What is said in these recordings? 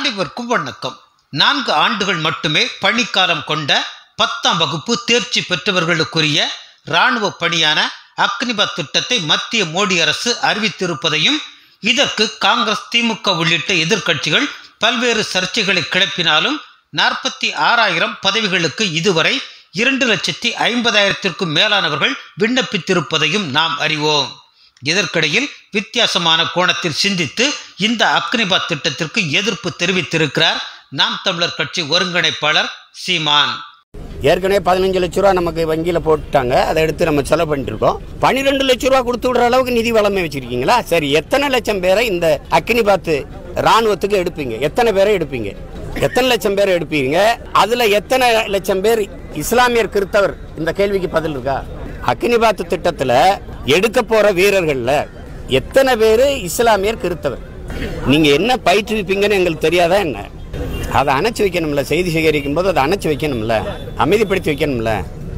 அனைவருக்கும் வணக்கம் நான்கு ஆண்டுகள் மட்டுமே பணிக்காலம் கொண்ட பத்தாம் வகுப்பு தேர்ச்சி பெற்றவர்களுக்குரிய இராணுவ பணியான அக்னிபத் திட்டத்தை மத்திய மோடி அரசு அறிவித்திருப்பதையும் இதற்கு காங்கிரஸ் திமுக உள்ளிட்ட எதிர்க்கட்சிகள் பல்வேறு சர்ச்சைகளை கிளப்பினாலும் நாற்பத்தி ஆறாயிரம் பதவிகளுக்கு இதுவரை இரண்டு லட்சத்தி ஐம்பதாயிரத்திற்கும் மேலானவர்கள் விண்ணப்பித்திருப்பதையும் நாம் அறிவோம் இதற்கிடையில் வித்தியாசமான கோணத்தில் சிந்தித்து இந்த அக்னிபாத் திட்டத்திற்கு எதிர்ப்பு தெரிவித்திருக்கிறார் நாம் தமிழர் கட்சி ஒருங்கிணைப்பாளர் சீமான் ஏற்கனவே பதினஞ்சு லட்ச ரூபா நமக்கு வங்கியில் போட்டுட்டாங்க அதை எடுத்து நம்ம செலவு பண்ணிட்டு இருக்கோம் பன்னிரெண்டு லட்ச ரூபா கொடுத்து விடுற அளவுக்கு நிதி வளமை வச்சிருக்கீங்களா சரி எத்தனை லட்சம் பேரை இந்த அக்னி பாத்து ராணுவத்துக்கு எடுப்பீங்க எத்தனை பேரை எடுப்பீங்க எத்தனை லட்சம் பேரை எடுப்பீங்க அதுல எத்தனை லட்சம் பேர் இஸ்லாமியர் கிறிஸ்தவர் இந்த கேள்விக்கு பதில் இருக்கா அக்னி பாத்து திட்டத்துல எடுக்க போற வீரர்கள்ல எத்தனை பேர் இஸ்லாமியர் கிறிஸ்தவர் நீங்க என்ன பயிற்றுவிப்பீங்கன்னு எங்களுக்கு தெரியாதா என்ன அதை அணைச்சி வைக்கணும்ல செய்தி சேகரிக்கும் போது அதை அணைச்சி வைக்கணும்ல அமைதிப்படுத்தி வைக்கணும்ல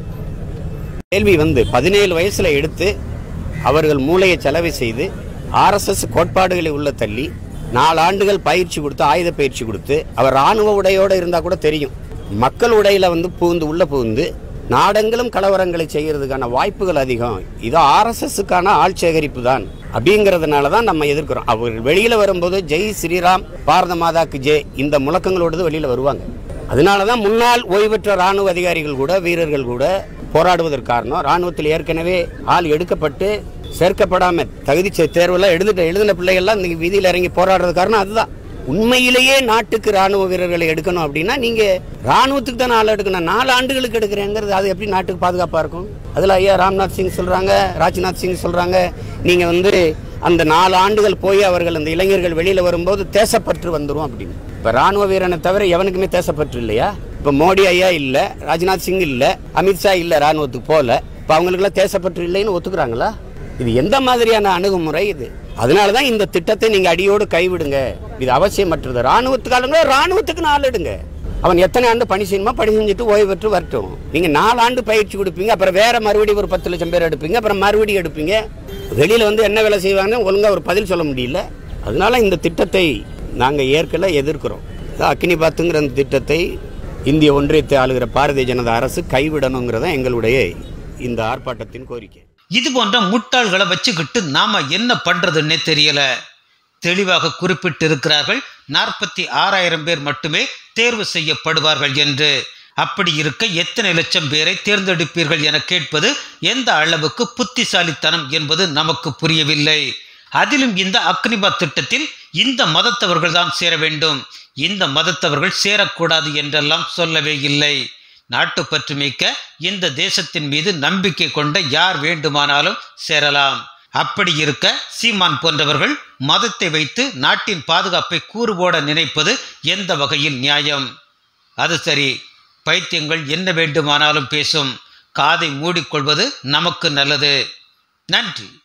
கேள்வி வந்து பதினேழு வயசுல எடுத்து அவர்கள் மூளையை செலவு செய்து ஆர்எஸ்எஸ் கோட்பாடுகளை உள்ள தள்ளி நாலு ஆண்டுகள் பயிற்சி கொடுத்து ஆயுத பயிற்சி கொடுத்து அவர் ராணுவ உடையோட இருந்தா கூட தெரியும் மக்கள் உடையில வந்து புகுந்து உள்ள புகுந்து நாடெங்கிலும் கலவரங்களை செய்யறதுக்கான வாய்ப்புகள் அதிகம் இது ஆர்எஸ்எஸ்க்கான ஆள் சேகரிப்பு தான் அப்படிங்கிறதுனால தான் நம்ம எதிர்க்கிறோம் அவர் வெளியில வரும்போது ஜெய் ஸ்ரீராம் பாரத மாதாக்கு ஜெய் இந்த முழக்கங்களோடு வெளியில வருவாங்க அதனால தான் முன்னாள் ஓய்வு பெற்ற ராணுவ அதிகாரிகள் கூட வீரர்கள் கூட போராடுவதற்கு காரணம் ராணுவத்தில் ஏற்கனவே ஆள் எடுக்கப்பட்டு சேர்க்கப்படாம தகுதி சே- தேர்வெல்லாம் எழுதிட்ட எழுதின பிள்ளைகள்லாம் இன்னைக்கு வீதியில் இறங்கி போராடுறது காரணம் அதுதான் உண்மையிலேயே நாட்டுக்கு ராணுவ வீரர்களை எடுக்கணும் அப்படின்னா நீங்க ராணுவத்துக்கு தான் ஆள் எடுக்கணும் நாலு ஆண்டுகளுக்கு எடுக்கிறேங்கிறது அது எப்படி நாட்டுக்கு பாதுகாப்பா இருக்கும் அதுல ஐயா ராம்நாத் சிங் சொல்றாங்க ராஜ்நாத் சிங் சொல்றாங்க நீங்க வந்து அந்த நாலு ஆண்டுகள் போய் அவர்கள் அந்த இளைஞர்கள் வெளியில வரும்போது தேசப்பற்று வந்துரும் அப்படின்னு இப்ப ராணுவ வீரனை தவிர எவனுக்குமே தேசப்பற்று இல்லையா இப்ப மோடி ஐயா இல்ல ராஜ்நாத் சிங் இல்ல அமித்ஷா இல்ல ராணுவத்துக்கு போல இப்ப அவங்களுக்கெல்லாம் தேசப்பற்று இல்லைன்னு ஒத்துக்குறாங்களா இது எந்த மாதிரியான அணுகுமுறை இது அதனாலதான் இந்த திட்டத்தை நீங்க அடியோடு கைவிடுங்க இது அவசியமற்றது ராணுவத்துக்காரங்க ராணுவத்துக்கு நாள் எடுங்க அவன் எத்தனை ஆண்டு பணி செய்யணுமோ பணி செஞ்சுட்டு ஓய்வு பெற்று வரட்டும் நீங்க நாலு ஆண்டு பயிற்சி கொடுப்பீங்க அப்புறம் வேற மறுபடியும் ஒரு பத்து லட்சம் பேர் எடுப்பீங்க அப்புறம் மறுபடியும் எடுப்பீங்க வெளியில வந்து என்ன வேலை செய்வாங்கன்னு ஒழுங்கா ஒரு பதில் சொல்ல முடியல அதனால இந்த திட்டத்தை நாங்க ஏற்கல எதிர்க்கிறோம் அக்னி பாத்துங்கிற அந்த திட்டத்தை இந்திய ஒன்றியத்தை ஆளுகிற பாரதிய ஜனதா அரசு கைவிடணுங்கிறதான் எங்களுடைய இந்த ஆர்ப்பாட்டத்தின் கோரிக்கை இது போன்ற முட்டாள்களை வச்சுக்கிட்டு நாம என்ன பண்றதுன்னே தெரியல தெளிவாக குறிப்பிட்டிருக்கிறார்கள் நாற்பத்தி ஆறாயிரம் பேர் மட்டுமே தேர்வு செய்யப்படுவார்கள் என்று அப்படி இருக்க எத்தனை லட்சம் பேரை தேர்ந்தெடுப்பீர்கள் என கேட்பது எந்த அளவுக்கு புத்திசாலித்தனம் என்பது நமக்கு புரியவில்லை அதிலும் இந்த அக்னிபாத் திட்டத்தில் இந்த மதத்தவர்கள் தான் சேர வேண்டும் இந்த மதத்தவர்கள் சேரக்கூடாது என்றெல்லாம் சொல்லவே இல்லை நாட்டுப்பற்று மிக்க இந்த தேசத்தின் மீது நம்பிக்கை கொண்ட யார் வேண்டுமானாலும் சேரலாம் அப்படி இருக்க சீமான் போன்றவர்கள் மதத்தை வைத்து நாட்டின் பாதுகாப்பை கூறுபோட நினைப்பது எந்த வகையில் நியாயம் அது சரி பைத்தியங்கள் என்ன வேண்டுமானாலும் பேசும் காதை மூடிக்கொள்வது நமக்கு நல்லது நன்றி